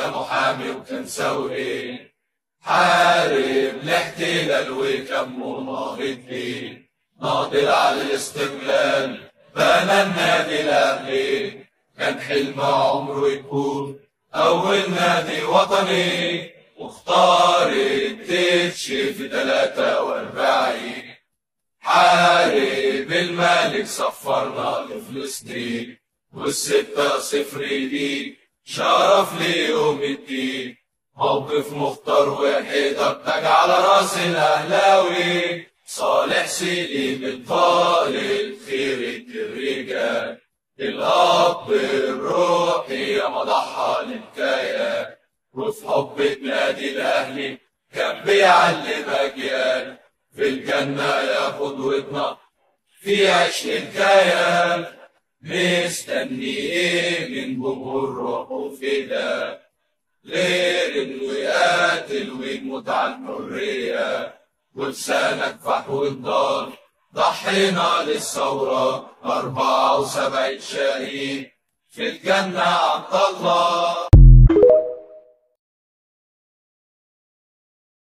ده محامي وكان ثوري حارب الاحتلال وكان مناهض ليه ناضل على الاستقلال بنى النادي الاهلي كان حلم عمره يكون اول نادي وطني مختار التتش في 43 حارب الملك سفرنا لفلسطين والستة صفر دي شرف ليوم الدين موقف مختار وحيدك على راس الاهلاوي صالح سليم الطالب خيرة الرجال الأب الروحي يا مضحى للكيان وفي حب نادي الأهلي كان بيعلم أجيال في الجنة يا قدوتنا في عشق الكيان مستني ايه من جمهور روحه فدا غير انه يقاتل ويموت على الحريه ولسانك فحو الدار ضحينا للثورة أربعة وسبعين شهيد في الجنة عبد الله